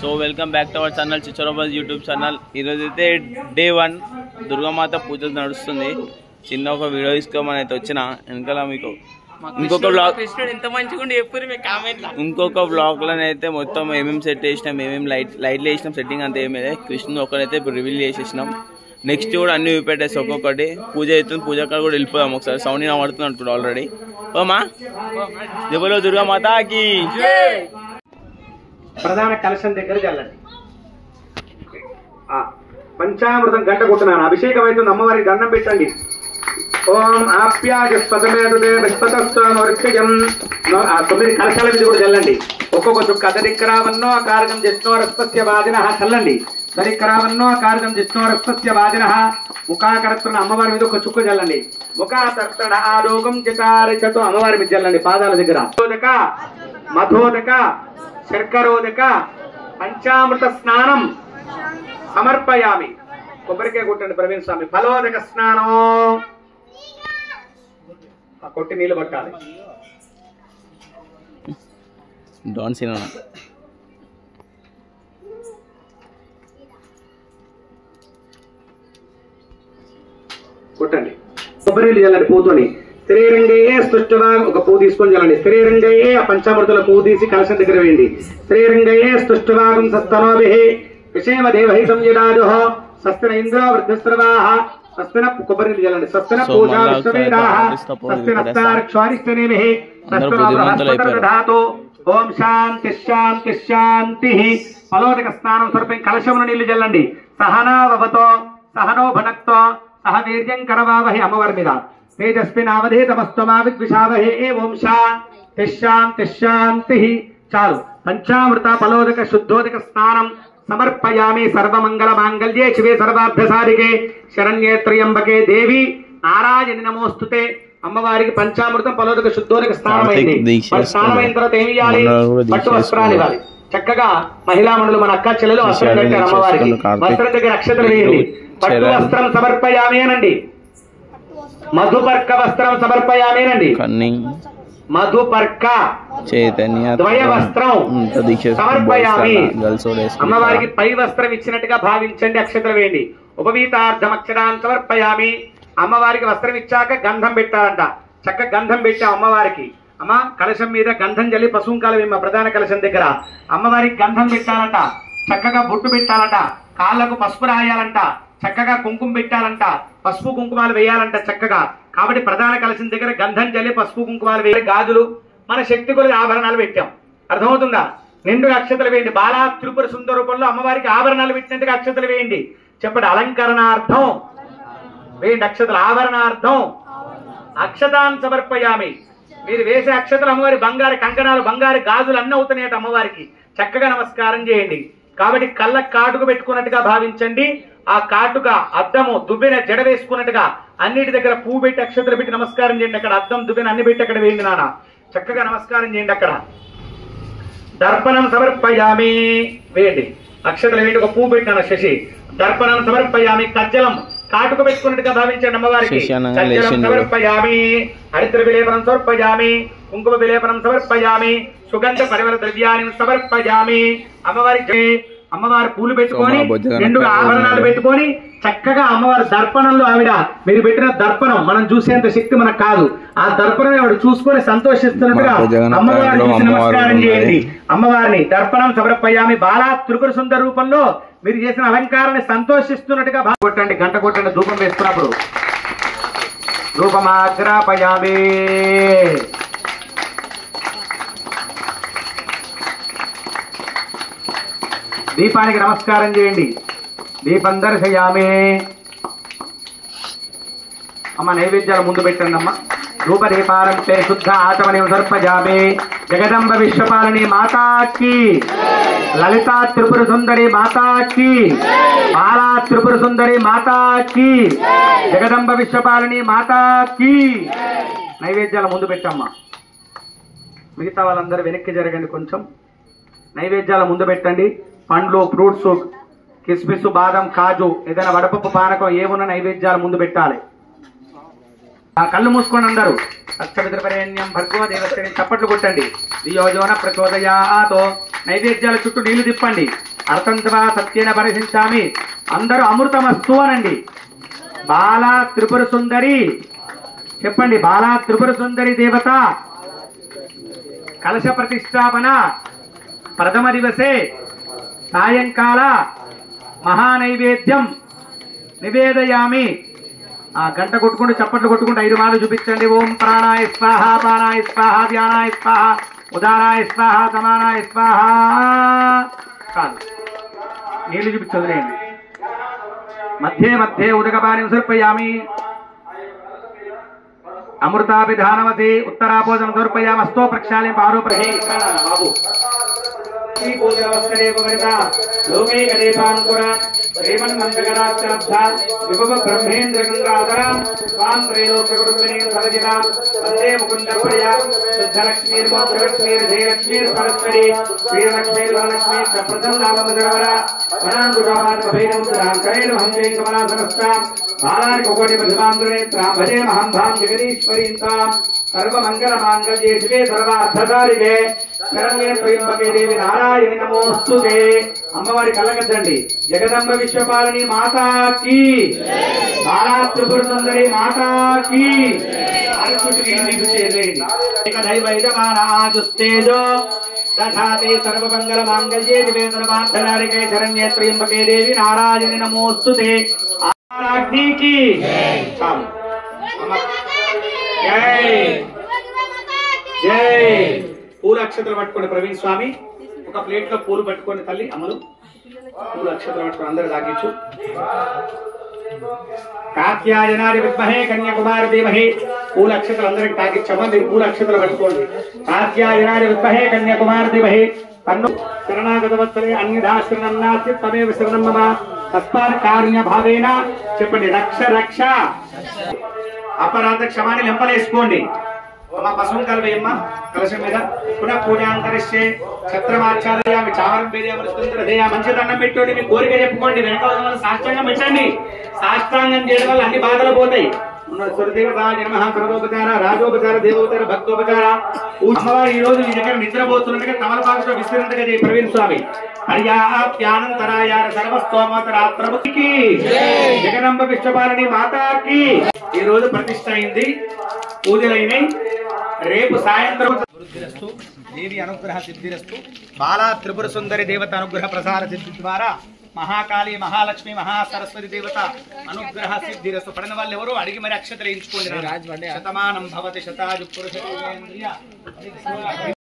So welcome back to our channel చిచ్చోరాబాద్ YouTube channel ఈరోజు అయితే డే వన్ దుర్గామాత పూజలు నడుస్తుంది చిన్న ఒక వీడియో తీసుకోమని అయితే వచ్చిన వెనకాల మీకు ఇంకొక బ్లాగ్ కృష్ణుడు ఎంత మంచిగా ఉండి ఎప్పుడు మీ కామెంట్ ఇంకొక బ్లాగ్ అయితే మొత్తం ఏమేమి సెట్ చేసినాం ఏమేమి లైట్ లైట్లు వేసినాం సెట్టింగ్ అంతా ఏమీ లేదు కృష్ణుడు ఒకరైతే ఇప్పుడు రివీల్ చేసేసినాం నెక్స్ట్ కూడా అన్ని చూపెట్టేసి ఒక్కొక్కటి పూజ అవుతుంది పూజ కాడ కూడా వెళ్ళిపోదాం ఒకసారి సౌండ్ పడుతుంది అంటున్నాడు ఆల్రెడీ ఓమా దెబ్బలో దుర్గామాతకి ప్రధాన కలశం దగ్గర చల్లండి ఆ, పంచామృతం గంట కొట్టున్నాను అభిషేకం అవుతుంది అమ్మవారికి దండం పెట్టండి ఓం ఆప్యాయ స్వతమేదే విశ్వతస్వృక్షయం ఆ తొమ్మిది కలశాల మీద కూడా చల్లండి ఒక్కొక్క చుక్క దరిక్రావన్నో కారకం జిష్ణోరస్పత్య వాదిన చల్లండి దరిక్రావన్నో కారకం జిష్ణోరస్పత్య వాదిన ముఖాకరత్తున్న అమ్మవారి మీద ఒక చుక్క చల్లండి ముఖాకర్తణ ఆరోగం చితారిచతో అమ్మవారి మీద చల్లండి పాదాల దగ్గర మధోదక మధోదక శర్కరోదక పంచామృత స్నానం సమర్పయామి కొబ్బరికాయ కొట్టండి ప్రవీణ్ స్వామి ఫలోదక స్నానం ఆ కొట్టి నీళ్ళు పట్టాలి డాన్ సినిమా కొట్టండి కొబ్బరి నీళ్ళు చల్లండి పూతోని శ్రీరంగయ్యే స్పృష్టగా ఒక పువ్వు తీసుకొని చల్లండి శ్రీరంగయ్యే ఆ పంచామృతుల పువ్వు తీసి కలశం దగ్గర వేయండి శ్రీరంగయ్యే స్పృష్టభాగం సస్తనోభి విషయమ దేవహి సంయురాజు స్వస్తిన ఇంద్రో వృద్ధిస్రవాహ స్వస్తిన కొబ్బరి నీళ్ళు చల్లండి స్వస్తిన సో పూజా మళ్ళా విశ్వవేదాహ ప్రతిష్ట పూజ స్వస్తిన పెట్టేస్తాం. క్షారిష్టనేమి అందరూ బుద్ధిమంతులు అయిపోయారు. ధాతు ఓం శాంతి శాంతి శాంతి ఫలోదక స్నానం స్వరూపం కలశమును నీళ్లు చల్లండి సహనావతో సహనో భనక్తో సహ వీర్యం కరవావహి అమ్మవారి మీద తేజస్వినావధే తమస్తమా విద్విషావహే ఓం శాంతి శాంతి శాంతి చాలు పంచామృత ఫలోదక శుద్ధోదక స్నానం సమర్పయామి సర్వమంగళ మాంగళ్యే శివే సర్వార్థసారికే శరణ్యే త్రయంబకే దేవి నారాయణి నమోస్తుతే అమ్మవారికి పంచామృతం పలోదక శుద్ధోదక స్నానం కార్తీక్ అయింది దీక్ష మరి స్నానం అయిన తర్వాత ఏం చేయాలి మండలాలు కూడా దీక్ష పట్టు వస్త్రాలు ఇవ్వాలి చక్కగా మహిళా మండలు మన అక్క చెల్లెలు వస్త్రం విషయాలు కట్టారు దీక్ష అమ్మవారికి చేసుకున్న కార్తీక్ వస్త్రం దగ్గర అక్షతలు వేయండి పట్టు చెల్లెలు. వస్త్రం సమర్పయామి అనండి మధుపర్క వస్త్రం సమర్పయామి అనండి కన్ని మధుపర్క చైతన్య ద్వయ వస్త్రం ఇంత దీక్ష సమర్పయామి గర్ల్స్ కూడా అమ్మవారికి వేసుకుంటారు పై వస్త్రం ఇచ్చినట్టుగా భావించండి అక్షతలు వేయండి ఉపవీతార్థం అక్షరాన్ని సమర్పయామి అమ్మవారికి వస్త్రం ఇచ్చాక గంధం పెట్టాలంట చక్క గంధం పెట్టాం అమ్మవారికి అమ్మ కలశం మీద గంధం జల్లి పశుంకాల వేమ ప్రధాన కలశం దగ్గర అమ్మవారికి గంధం పెట్టాలంట చక్కగా బొట్టు పెట్టాలంట కాళ్ళకు పసుపు రాయాలంట చక్కగా కుంకుమ పెట్టాలంట పసుపు కుంకుమాలు వేయాలంట చక్కగా కాబట్టి ప్రధాన కలశం దగ్గర గంధం జల్లి పసుపు కుంకుమాలు వేయాలి గాజులు మన శక్తి కొద్ది ఆభరణాలు పెట్టాం అర్థమవుతుందా నిండుగా అక్షతలు వేయండి బాలా త్రిపుర సుందర రూపంలో అమ్మవారికి ఆభరణాలు పెట్టినట్టుగా అక్షతలు వేయండి చెప్పండి అలంకరణార్థం వేయండి అక్షతలు ఆభరణార్థం అక్షతాన్ సమర్పయామి మీరు వేసే అక్షతలు అమ్మవారి బంగారు కంకణాలు బంగారు గాజులు అన్నీ అవుతున్నాయట అమ్మవారికి చక్కగా నమస్కారం చేయండి కాబట్టి కళ్ళ కాటుక పెట్టుకున్నట్టుగా భావించండి ఆ కాటుక అద్దము దుబ్బెన జడ వేసుకున్నట్టుగా అన్నిటి దగ్గర పువ్వు పెట్టి అక్షతలు పెట్టి నమస్కారం చేయండి అక్కడ అద్దం దుబ్బెన అన్ని పెట్టి అక్కడ వేయండి నాన్న చక్కగా నమస్కారం చేయండి అక్కడ దర్పణం సమర్పయామి వేయండి అక్షతలు వేయండి ఒక పువ్వు పెట్టినాను శశి దర్పణం సమర్పయామి కజ్జలం కాటుక పెట్టుకున్నట్టుగా భావించండి అమ్మవారికి శశి అనగా కజ్జలం లేచిండు. సమర్పయామి హరిద్ర విలేపనం సమర్పయామి కుంకుమ విలేపనం సమర్పయామి సుగంధ పరిమళ ద్రవ్యాన్ని సమర్పయామి అమ్మవారికి అమ్మవారి పూలు పెట్టుకొని సోమా బొజ్జగన రెండుగా కర్ర ఆభరణాలు ఉన్నది. పెట్టుకొని చక్కగా అమ్మవారి దర్పణంలో ఆవిడ మీరు పెట్టిన దర్పణం మనం చూసేంత శక్తి మనకు కాదు ఆ దర్పణం ఆవిడ చూసుకొని సంతోషిస్తున్నట్టుగా మా బొజ్జగన అమ్మవారిని కర్రలో చూసి అమ్మవారు నమస్కారం ఉన్నది. చేయండి అమ్మవారిని దర్పణం సమర్పయామి బాలా త్రిపుర సుందర రూపంలో మీరు చేసిన అలంకారాన్ని సంతోషిస్తున్నట్టుగా భా- కొట్టండి గంట కొట్టండి ధూపం వేస్తున్నప్పుడు ధూపమాగ్రాపయామి దీపానికి నమస్కారం చేయండి దీపం దర్శయామి అమ్మ నైవేద్యాలు ముందు పెట్టండి అమ్మ ధూపదీపాలంటే శుద్ధ ఆచమని సర్పజామి జగదంబ విశ్వపాలని మాతాకి లలితా త్రిపుర సుందరి మాతాకి బాలా త్రిపుర సుందరి మాతాకి జగదంబ విశ్వపాలని మాతాకి నైవేద్యాలు ముందు పెట్టమ్మా మిగతా వాళ్ళందరూ వెనక్కి జరగండి కొంచెం నైవేద్యాల ముందు పెట్టండి పండ్లు ఫ్రూట్స్ కిస్మిస్ బాదం కాజు ఏదైనా వడపప్పు పానకం ఏమున్నా నైవేద్యాల ముందు పెట్టాలి ఆ కళ్ళు మూసుకోండి అందరూ సత్సవిద్రపరేణ్యం భర్గవ దేవస్థని చప్పట్లు కొట్టండి దియోజోన ప్రచోదయాతో నైవేద్యాల చుట్టూ నీళ్లు తిప్పండి అర్థంతవా సత్యేన పరిశించామి అందరూ అమృతమస్తు అనండి బాలా త్రిపుర సుందరి చెప్పండి బాలా త్రిపుర సుందరి దేవత కలశ ప్రతిష్టాపన ప్రథమ దివసే సాయంకాల మహానైవేద్యం నివేదయామి ఆ గంట కొట్టుకుంటూ చప్పట్లు కొట్టుకుంటూ ఐదు మార్లు చూపించండి ఓం ప్రాణాయ స్వాహ ప్రాణాయ స్వాహ ధ్యానాయ స్వాహ ఉదారాయ స్వాహ సమానాయ స్వాహ చాలు నీళ్లు చూపించి వదిలేయండి మధ్యే మధ్యే ఉదకపాని సమర్పయామి అమృతాభిధానవతి ఉత్తరాభోజనం సమర్పయామస్తో ప్రక్షాళింప ఆరోపహే బాబు శ్రీ పూజనవస్కరే భవత లోకే గణేశాంకుర శ్రీమన్మంత్రగణాశ్రద్ధ విభవ బ్రహ్మేంద్ర గంగాధర స్వాం త్రైలోక్య కుటుంబినీ సరజిత వందే ముకుంద ప్రియ శుద్ధలక్ష్మీర్ మోక్షలక్ష్మీర్ జయలక్ష్మీర్ సరస్వతి వీరలక్ష్మీర్ వరలక్ష్మీ ప్రప్రథం నామముదరవర వనాంకుటామాత్మభేదం కరేణ హంసేం కమలా సమస్త బాలానికి కోటి మధుమాంధ్రనేత్ర భజే మహంభాం జగదీశ్వరీంతాం సర్వమంగళ మాంగళ్యే శివే సర్వార్థధారికే శరణ్యే త్రయంబకే దేవి నారాయణి నమోస్తుతే అమ్మవారి కళ్ళగద్దండి జగదంబ విశ్వపాలని మాతాకి బాలా త్రిపుర సుందరి మాతాకి అరుచుటికి నీకు చేయండి ఇక దైవైదమానాజుస్తేజో దధాతే సర్వమంగళ మాంగళ్యే దివే సర్వార్థధారికే శరణ్యే త్రయంబకే దేవి నారాయణి నమోస్తుతే ఆరాధ్నికి చాలు అమ్మ జై జై పూల అక్షతలు పట్టుకోండి ప్రవీణ్ స్వామి ఒక ప్లేట్ లో పూలు పట్టుకోండి తల్లి అమలు పూల అక్షతలు పట్టుకోండి అందరు తాగించు కాత్యాయనారి విద్మహే కన్యాకుమారి ధీమహి పూల అక్షతలు అందరికి తాగించమ్మా మీరు పూల అక్షతలు పట్టుకోండి కాత్యాయనారి విద్మహే కన్యాకుమారి ధీమహి తన్ను శరణాగతవత్సలే అన్యదాశ్రణం నాస్తి తమేవ శరణం మమ తస్మాత్ కార్య భావేన చెప్పండి రక్ష రక్ష అపరాధ క్షమాన్ని లెంపలేసుకోండి అమ్మ పశువులు కలవేయమ్మ కలశం మీద పునః పూజాంతరిస్తే ఛత్రమాచార్యామి చావరం వేదేమరుస్తుందయా మంచి దండం పెట్టుకోండి మీ కోరిక చెప్పుకోండి వెనక వల్ల సాష్టాంగం పెట్టండి సాష్టాంగం చేయడం వల్ల అన్ని బాధలు పోతాయి సురదేవతాయ నమ సర్వోపచార రాజోపచార దేవోపచార భక్తోపచార అమ్మవారు ఈ రోజు మీ దగ్గర నిద్రపోతున్నట్టుగా తమలపాకుతో విస్తరినట్టుగా చేయి ప్రవీణ్ స్వామి హర్యాప్యానంతరాయార సర్వస్తోమోత్తరాత్రముకి జగదంబ విశ్వపాలని మాతాకి ఈ రోజు ప్రతిష్ట అయింది పూజలైనాయి రేపు సాయంత్రం వృద్ధిరస్తు దేవి అనుగ్రహ సిద్ధిరస్తు బాలా త్రిపుర సుందరి దేవత అనుగ్రహ ప్రసార సిద్ధి ద్వారా మహాకాళి మహాలక్ష్మి మహాసరస్వతి దేవత అనుగ్రహ సిద్ధిరస్తు పడిన వాళ్ళు ఎవరు అడిగి మరి అక్షతలు ఎంచుకోండి శతమానం భవతి శతాజు పురుష